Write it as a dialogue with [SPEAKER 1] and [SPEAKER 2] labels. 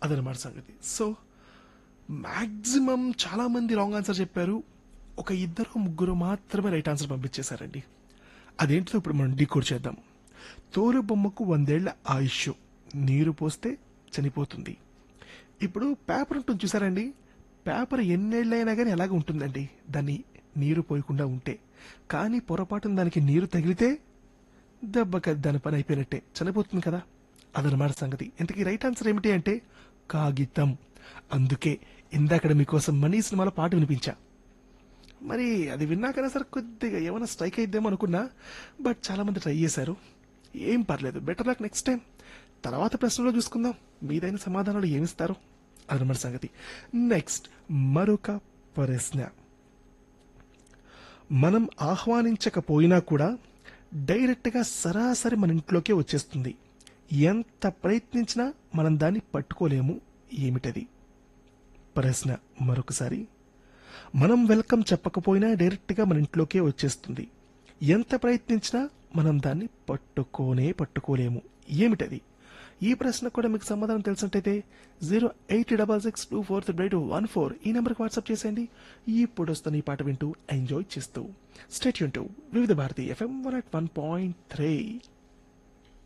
[SPEAKER 1] అదనమాట సంగతి so maximum చాలా మంది రాంగ్ ఆన్సర్ చెప్పారు ఒక ఇద్దరు ముగ్గురు మాత్రమే రైట్ ఆన్సర్ పంపించేశారండి అదేంటో ఇప్పుడు మనం డీకోడ్ చేద్దాం తోలు బొమ్మకు వందేళ్ల ఆయుష్ నీరు పోస్తే చనిపోతుంది ఇప్పుడు పేపర్ ఉంటుంది చూసారండి పేపర్ ఎన్నేళ్ళైనా కానీ అలాగే ఉంటుందండి దాన్ని నీరు పోయకుండా ఉంటే కానీ పొరపాటున దానికి నీరు తగిలితే దెబ్బక దాని పని అయిపోయినట్టే చనిపోతుంది కదా అదనమాట సంగతి ఇంతకీ రైట్ ఆన్సర్ ఏమిటి అంటే కాగితం అందుకే ఇందాకడ మీకోసం మనీ సినిమాలో పాట వినిపించా మరి అది విన్నాకనే సరే కొద్దిగా ఏమైనా స్ట్రైక్ అయిద్దేమో అనుకున్నా బట్ చాలా మంది ట్రై చేశారు ఏం పర్లేదు బెటర్ లక్ నెక్స్ట్ టైం తర్వాత ప్రశ్నలో చూసుకుందాం మీదైన సమాధానాలు ఏమిస్తారు అదనమాట సంగతి నెక్స్ట్ మరొక ప్రశ్న మనం ఆహ్వానించకపోయినా కూడా డైరెక్ట్గా సరాసరి మన ఇంట్లోకే వచ్చేస్తుంది ఎంత ప్రయత్నించినా మనం దాన్ని పట్టుకోలేము ఏమిటది ప్రశ్న మరొకసారి మనం వెల్కమ్ చెప్పకపోయినా డైరెక్ట్గా మన ఇంట్లోకే వచ్చేస్తుంది ఎంత ప్రయత్నించినా మనం దాన్ని పట్టుకోనే పట్టుకోలేము ఏమిటది ఈ ప్రశ్న కూడా మీకు సమాధానం తెలిసినట్టయితే zero eight double six two four three two one four ఈ నెంబర్కి వాట్సాప్ చేసేయండి ఇప్పుడు వస్తున్న ఈ పాట వింటూ ఎంజాయ్ చేస్తూ స్టేట్ యూన్ to Vividh Bharati FM one at one point three